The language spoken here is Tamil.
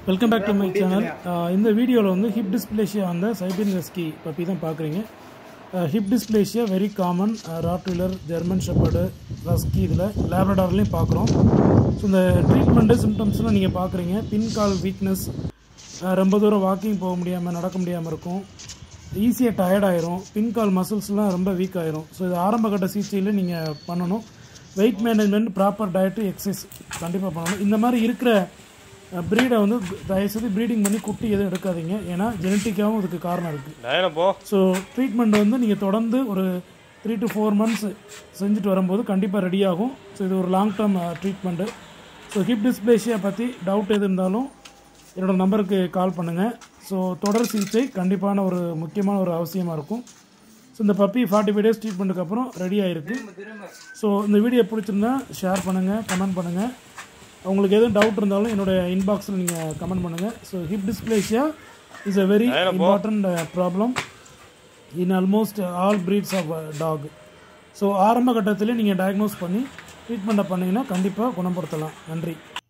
welcome back to my channel இந்த வீடியோவில் வந்து ஹிப் டிஸ்பிளேஷியா அந்த சைபின் ரெஸ்கி பற்றி தான் பார்க்குறீங்க hip dysplasia very common Rottweiler German shepherd husky இதில் லேப்ரடார்லேயும் பார்க்குறோம் ஸோ இந்த ட்ரீட்மெண்ட்டு சிம்டம்ஸ்லாம் நீங்கள் பார்க்குறீங்க பின்கால் வீக்னஸ் ரொம்ப தூரம் வாக்கிங் போக முடியாமல் நடக்க முடியாமல் இருக்கும் ஈஸியாக டயர்ட் ஆயிரும் பின்கால் மசில்ஸ்லாம் ரொம்ப வீக் ஆயிரும் ஸோ இது ஆரம்ப கட்ட சிகிச்சையில் நீங்கள் பண்ணணும் weight management proper diet exercise கண்டிப்பாக பண்ணணும் இந்த மாதிரி இருக்கிற ப்ரீடை வந்து தயவுசெய்து ப்ரீடிங் பண்ணி குட்டி எதுவும் எடுக்காதீங்க ஏன்னா ஜெனட்டிக்காகவும் இதுக்கு காரணம் இருக்குது டயன போ ஸோ ட்ரீட்மெண்ட் வந்து நீங்கள் தொடர்ந்து ஒரு த்ரீ டு ஃபோர் மந்த்ஸ் செஞ்சுட்டு வரும்போது கண்டிப்பாக ரெடி ஆகும் ஸோ இது ஒரு long term treatment so hip dysplasia பற்றி டவுட் எது இருந்தாலும் என்னோடய நம்பருக்கு கால் பண்ணுங்கள் ஸோ தொடர் சிகிச்சை கண்டிப்பான ஒரு முக்கியமான ஒரு அவசியமாக இருக்கும் ஸோ இந்த பப்பி ஃபார்ட்டி ஃபைவ் டேஸ் ட்ரீட்மெண்ட்டுக்கு அப்புறம் ரெடி ஆகிருக்கு ஸோ இந்த வீடியோ பிடிச்சிருந்தா ஷேர் பண்ணுங்கள் கமெண்ட் பண்ணுங்கள் உங்களுக்கு எதுவும் டவுட் இருந்தாலும் என்னோட இன்பாக்ஸில் நீங்கள் கமெண்ட் பண்ணுங்கள் so hip dysplasia is a very important problem in almost all breeds of dog so ஆரம்ப கட்டத்திலே நீங்கள் டயக்னோஸ் பண்ணி ட்ரீட்மெண்ட்டை பண்ணிங்கன்னா கண்டிப்பாக குணப்படுத்தலாம் நன்றி